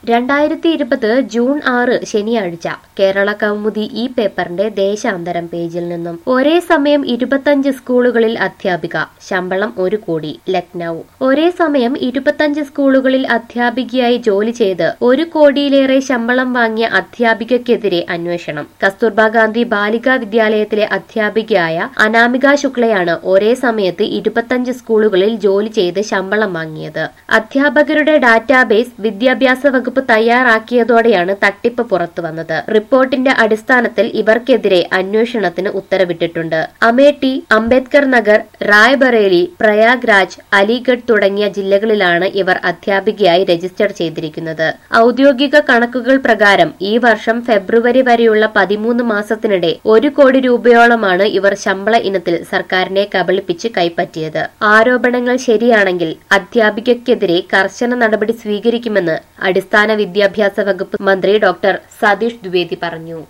രണ്ടായിരത്തി ഇരുപത് ജൂൺ ആറ് ശനിയാഴ്ച കേരള കൗമുദി ഈ പേപ്പറിന്റെ ദേശാന്തരം പേജിൽ നിന്നും ഒരേ സമയം ഇരുപത്തഞ്ച് സ്കൂളുകളിൽ അധ്യാപിക ശമ്പളം ഒരു കോടി ലക്നൌ ഒരേ സമയം ഇരുപത്തഞ്ച് സ്കൂളുകളിൽ അധ്യാപികയായി ജോലി ചെയ്ത് ഒരു കോടിയിലേറെ ശമ്പളം വാങ്ങിയ അധ്യാപികയ്ക്കെതിരെ അന്വേഷണം കസ്തൂർബാ ഗാന്ധി ബാലികാ വിദ്യാലയത്തിലെ അധ്യാപികയായ അനാമിക ശുക്ലയാണ് ഒരേ സമയത്ത് ഇരുപത്തഞ്ച് സ്കൂളുകളിൽ ജോലി ചെയ്ത് ശമ്പളം വാങ്ങിയത് അധ്യാപകരുടെ ഡാറ്റാബേസ് വിദ്യാഭ്യാസ വകുപ്പ് തയ്യാറാക്കിയതോടെയാണ് തട്ടിപ്പ് പുറത്തുവന്നത് റിപ്പോർട്ടിന്റെ അടിസ്ഥാനത്തിൽ ഇവർക്കെതിരെ അന്വേഷണത്തിന് ഉത്തരവിട്ടിട്ടുണ്ട് അമേഠി അംബേദ്കർ നഗർ റായ്ബറേലി പ്രയാഗ്രാജ് അലിഗഡ് തുടങ്ങിയ ജില്ലകളിലാണ് ഇവർ അധ്യാപികയായി രജിസ്റ്റർ ചെയ്തിരിക്കുന്നത് ഔദ്യോഗിക കണക്കുകൾ പ്രകാരം ഈ വർഷം ഫെബ്രുവരി വരെയുള്ള പതിമൂന്ന് മാസത്തിനിടെ ഒരു കോടി രൂപയോളമാണ് ഇവർ ശമ്പള ഇനത്തിൽ സർക്കാരിനെ കബളിപ്പിച്ച് കൈപ്പറ്റിയത് ആരോപണങ്ങൾ ശരിയാണെങ്കിൽ അധ്യാപികയ്ക്കെതിരെ കർശന നടപടി സ്വീകരിക്കുമെന്ന് അടിസ്ഥാന വിദ്യാഭ്യാസ വകുപ്പ് മന്ത്രി ഡോക്ടർ സതീഷ് ദ്വിവേദി പറഞ്ഞു